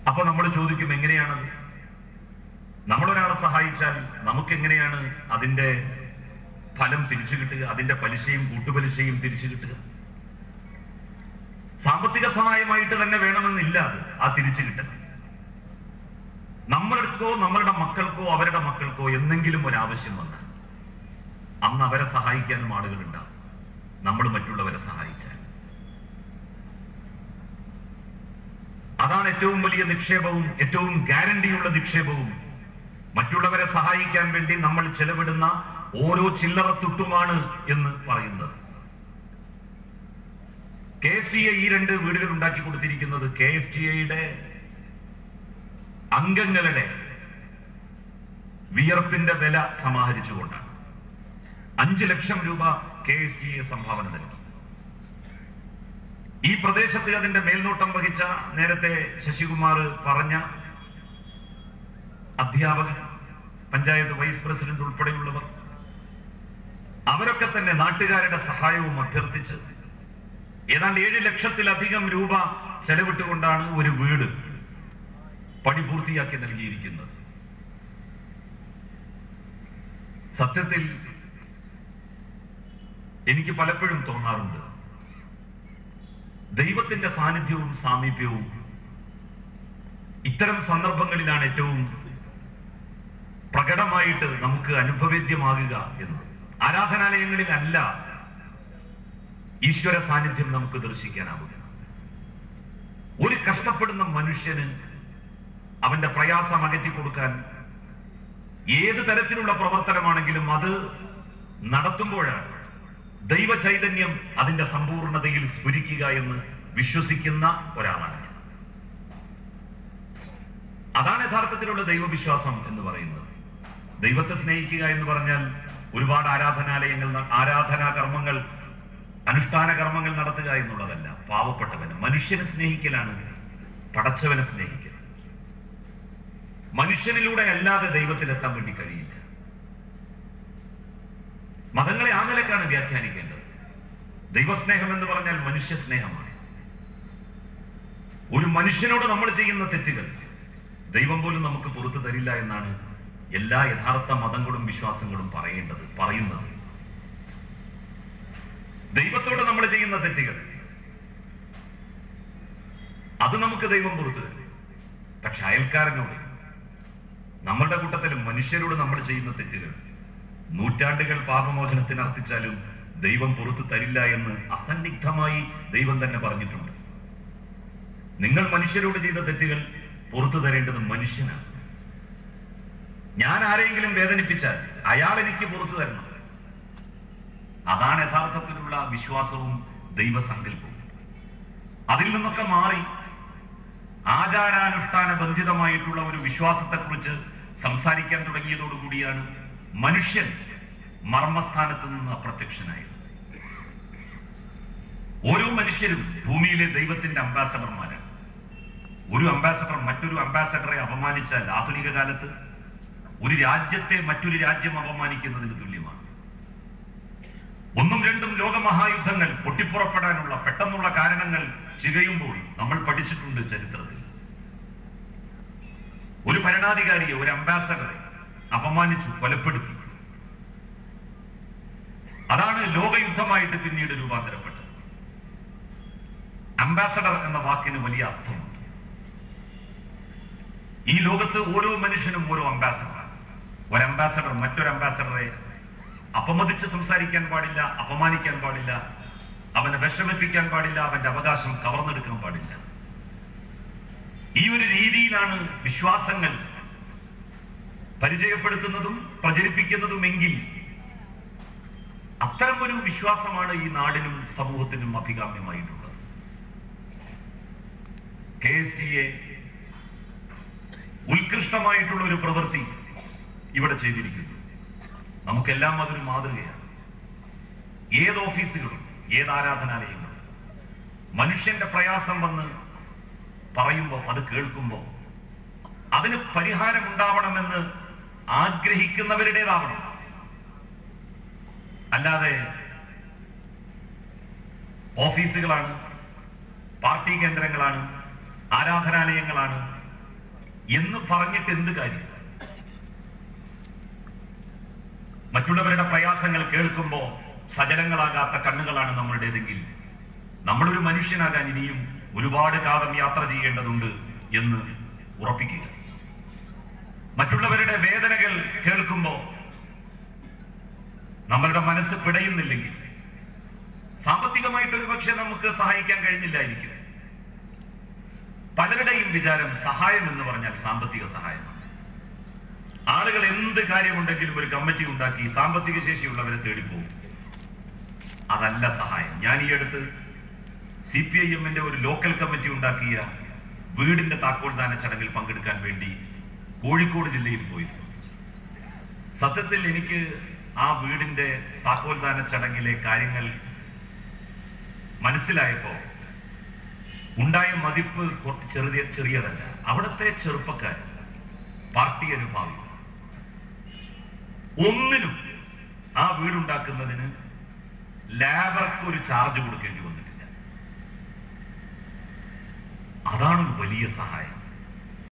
അപ്പൊ നമ്മൾ ചോദിക്കും എങ്ങനെയാണത് നമ്മളൊരാളെ സഹായിച്ചാൽ നമുക്ക് എങ്ങനെയാണ് അതിന്റെ ഫലം തിരിച്ചു കിട്ടുക അതിന്റെ പലിശയും കൂട്ടുപലിശയും തിരിച്ചു കിട്ടുക സാമ്പത്തിക സഹായമായിട്ട് തന്നെ വേണമെന്നില്ല അത് ആ തിരിച്ചു കിട്ടൽ നമ്മൾക്കോ നമ്മളുടെ മക്കൾക്കോ അവരുടെ മക്കൾക്കോ എന്തെങ്കിലും ഒരു ആവശ്യം വന്നാൽ അന്ന് അവരെ സഹായിക്കാനും ആളുകളുണ്ടാവും നമ്മൾ മറ്റുള്ളവരെ സഹായിച്ചാൽ അതാണ് ഏറ്റവും വലിയ നിക്ഷേപവും ഏറ്റവും ഗ്യാരണ്ടിയുള്ള നിക്ഷേപവും മറ്റുള്ളവരെ സഹായിക്കാൻ വേണ്ടി നമ്മൾ ചെലവിടുന്ന ഓരോ ചില്ലറ തുട്ടുമാണ് എന്ന് പറയുന്നത് കെ എസ് ടി എ ഈ രണ്ട് വീടുകൾ ഉണ്ടാക്കി കൊടുത്തിരിക്കുന്നത് കെ എസ് ടി എയുടെ അംഗങ്ങളുടെ വിയർപ്പിന്റെ വില സമാഹരിച്ചുകൊണ്ടാണ് അഞ്ചു ലക്ഷം രൂപ കെ എസ് ടി എ സംഭാവന നൽകി ഈ പ്രദേശത്ത് അതിന്റെ മേൽനോട്ടം വഹിച്ച നേരത്തെ ശശികുമാർ പറഞ്ഞ അധ്യാപകൻ പഞ്ചായത്ത് വൈസ് പ്രസിഡന്റ് ഉൾപ്പെടെയുള്ളവർ അവരൊക്കെ തന്നെ നാട്ടുകാരുടെ സഹായവും അഭ്യർത്ഥിച്ച് ഏതാണ്ട് ഏഴ് ലക്ഷത്തിലധികം രൂപ ചെലവിട്ടുകൊണ്ടാണ് ഒരു വീട് പണി പൂർത്തിയാക്കി നൽകിയിരിക്കുന്നത് സത്യത്തിൽ എനിക്ക് പലപ്പോഴും തോന്നാറുണ്ട് ദൈവത്തിന്റെ സാന്നിധ്യവും സാമീപ്യവും ഇത്തരം സന്ദർഭങ്ങളിലാണ് ഏറ്റവും പ്രകടമായിട്ട് നമുക്ക് അനുഭവേദ്യമാകുക എന്ന് ആരാധനാലയങ്ങളിൽ അല്ല ഈശ്വര സാന്നിധ്യം നമുക്ക് ദർശിക്കാനാവുക ഒരു കഷ്ടപ്പെടുന്ന മനുഷ്യന് അവന്റെ പ്രയാസം അകറ്റി കൊടുക്കാൻ ഏത് തരത്തിലുള്ള പ്രവർത്തനമാണെങ്കിലും അത് നടത്തുമ്പോഴാണ് ദൈവ ചൈതന്യം അതിന്റെ സമ്പൂർണതയിൽ സ്ഫുരിക്കുക എന്ന് വിശ്വസിക്കുന്ന ഒരാളാണ് ഞാൻ അതാണ് യഥാർത്ഥത്തിലുള്ള ദൈവവിശ്വാസം എന്ന് പറയുന്നത് ദൈവത്തെ സ്നേഹിക്കുക എന്ന് പറഞ്ഞാൽ ഒരുപാട് ആരാധനാലയങ്ങൾ ന- ആരാധനാ കർമ്മങ്ങൾ അനുഷ്ഠാന കർമ്മങ്ങൾ നടത്തുക എന്നുള്ളതല്ല പാവപ്പെട്ടവന് മനുഷ്യനെ സ്നേഹിക്കലാണ് പടച്ചവനെ സ്നേഹിക്കൽ മനുഷ്യനിലൂടെ അല്ലാതെ ദൈവത്തിലെത്താൻ വേണ്ടി കഴിയില്ല മതങ്ങളെ ആ നിലക്കാണ് വ്യാഖ്യാനിക്കേണ്ടത് ദൈവസ്നേഹം എന്ന് പറഞ്ഞാൽ മനുഷ്യ സ്നേഹമാണ് ഒരു മനുഷ്യനോട് നമ്മൾ ചെയ്യുന്ന തെറ്റുകൾ ദൈവം പോലും നമുക്ക് പുറത്തു തരില്ല എന്നാണ് എല്ലാ യഥാർത്ഥ മതങ്ങളും വിശ്വാസങ്ങളും പറയേണ്ടത് പറയുന്നത് ദൈവത്തോട് നമ്മൾ ചെയ്യുന്ന തെറ്റുകൾ അത് നമുക്ക് ദൈവം പുറത്തു തരും പക്ഷെ അയൽക്കാരനോട് നമ്മളുടെ കൂട്ടത്തിൽ മനുഷ്യരോട് നമ്മൾ ചെയ്യുന്ന തെറ്റുകൾ നൂറ്റാണ്ടുകൾ പാപമോചനത്തിന് അർത്ഥിച്ചാലും ദൈവം പുറത്തു തരില്ല എന്ന് അസന്നിഗ്ധമായി ദൈവം തന്നെ പറഞ്ഞിട്ടുണ്ട് നിങ്ങൾ മനുഷ്യരോട് ചെയ്ത തെറ്റുകൾ പുറത്തു തരേണ്ടത് മനുഷ്യനാണ് ഞാൻ ആരെങ്കിലും വേദനിപ്പിച്ചാൽ അയാൾ എനിക്ക് പുറത്തു തരണം അതാണ് യഥാർത്ഥത്തിലുള്ള വിശ്വാസവും ദൈവസങ്കല്പവും അതിൽ നിന്നൊക്കെ മാറി ആചാരാനുഷ്ഠാന ബന്ധിതമായിട്ടുള്ള ഒരു വിശ്വാസത്തെക്കുറിച്ച് സംസാരിക്കാൻ തുടങ്ങിയതോടുകൂടിയാണ് മനുഷ്യൻ മർമ്മസ്ഥാനത്ത് നിന്ന് അപ്രത്യക്ഷനായത് ഓരോ മനുഷ്യരും ഭൂമിയിലെ ദൈവത്തിന്റെ അംബാസഡർമാരാണ് ഒരു അംബാസഡർ മറ്റൊരു അംബാസഡറെ അപമാനിച്ചാൽ ആധുനിക കാലത്ത് ഒരു രാജ്യത്തെ മറ്റൊരു രാജ്യം അപമാനിക്കുന്നതിന് തുല്യമാണ് ഒന്നും രണ്ടും ലോകമഹായുദ്ധങ്ങൾ പൊട്ടിപ്പുറപ്പെടാനുള്ള പെട്ടെന്നുള്ള കാരണങ്ങൾ ചികയുമ്പോൾ നമ്മൾ പഠിച്ചിട്ടുണ്ട് ചരിത്രത്തിൽ ഒരു ഭരണാധികാരിയെ ഒരു അംബാസഡറെ അപമാനിച്ചു കൊലപ്പെടുത്തി അതാണ് ലോകയുദ്ധമായിട്ട് പിന്നീട് രൂപാന്തരപ്പെട്ടത് അംബാസഡർ എന്ന വാക്കിന് വലിയ അർത്ഥമുണ്ട് ഈ ലോകത്ത് ഓരോ മനുഷ്യനും ഓരോ അംബാസഡറാണ് ഒരു അംബാസഡർ മറ്റൊരു അംബാസഡറെ അപമതിച്ച് സംസാരിക്കാൻ പാടില്ല അപമാനിക്കാൻ പാടില്ല അവനെ വിഷമിപ്പിക്കാൻ പാടില്ല അവന്റെ അവകാശം കവർന്നെടുക്കാൻ പാടില്ല ഈ ഒരു രീതിയിലാണ് വിശ്വാസങ്ങൾ പരിചയപ്പെടുത്തുന്നതും പ്രചരിപ്പിക്കുന്നതുമെങ്കിൽ അത്തരം ഒരു വിശ്വാസമാണ് ഈ നാടിനും സമൂഹത്തിനും അഭികാമ്യമായിട്ടുള്ളത് കെ എസ് ടി എ ഉത്കൃഷ്ടമായിട്ടുള്ള ഒരു പ്രവൃത്തി ഇവിടെ ചെയ്തിരിക്കുന്നു നമുക്കെല്ലാം അതൊരു മാതൃകയാണ് ഏത് ഓഫീസുകളും ഏത് ആരാധനാലയങ്ങളും മനുഷ്യന്റെ പ്രയാസം വന്ന് പറയുമ്പോൾ അത് കേൾക്കുമ്പോൾ അതിന് പരിഹാരം ഉണ്ടാവണമെന്ന് ആഗ്രഹിക്കുന്നവരുടേതാവണം അല്ലാതെ ഓഫീസുകളാണ് പാർട്ടി കേന്ദ്രങ്ങളാണ് ആരാധനാലയങ്ങളാണ് എന്ന് പറഞ്ഞിട്ട് എന്ത് കാര്യം മറ്റുള്ളവരുടെ പ്രയാസങ്ങൾ കേൾക്കുമ്പോൾ സജലങ്ങളാകാത്ത കണ്ണുകളാണ് നമ്മളുടേതെങ്കിൽ നമ്മളൊരു മനുഷ്യനാകാൻ ഇനിയും ഒരുപാട് കാലം യാത്ര ചെയ്യേണ്ടതുണ്ട് എന്ന് ഉറപ്പിക്കുക മറ്റുള്ളവരുടെ വേദനകൾ കേൾക്കുമ്പോൾ നമ്മളുടെ മനസ്സ് പിടയുന്നില്ലെങ്കിൽ സാമ്പത്തികമായിട്ട് ഒരു പക്ഷെ നമുക്ക് സഹായിക്കാൻ കഴിഞ്ഞില്ലായിരിക്കും പലരുടെയും വിചാരം സഹായം എന്ന് പറഞ്ഞാൽ സാമ്പത്തിക സഹായമാണ് ആളുകൾ എന്ത് കാര്യമുണ്ടെങ്കിലും ഒരു കമ്മിറ്റി ഉണ്ടാക്കി സാമ്പത്തിക ശേഷിയുള്ളവരെ തേടിപ്പോകും അതല്ല സഹായം ഞാൻ ഈ അടുത്ത് സി പി ഐ എമ്മിന്റെ ഒരു ലോക്കൽ കമ്മിറ്റി ഉണ്ടാക്കിയ വീടിന്റെ താക്കോൽദാന ചടങ്ങിൽ പങ്കെടുക്കാൻ വേണ്ടി കോഴിക്കോട് ജില്ലയിൽ പോയിരുന്നു സത്യത്തിൽ എനിക്ക് ആ വീടിന്റെ താക്കോൽദാന ചടങ്ങിലെ കാര്യങ്ങൾ മനസ്സിലായപ്പോ ഉണ്ടായ മതിപ്പ് കൊ- ചെറിയ ചെറിയതല്ല അവിടുത്തെ ചെറുപ്പക്കാർ പാർട്ടി അനുഭാവി ഒന്നിനും ആ വീടുണ്ടാക്കുന്നതിന് ലേബർക്ക് ഒരു ചാർജ് കൊടുക്കേണ്ടി വന്നിട്ടില്ല അതാണ് ഒരു വലിയ സഹായം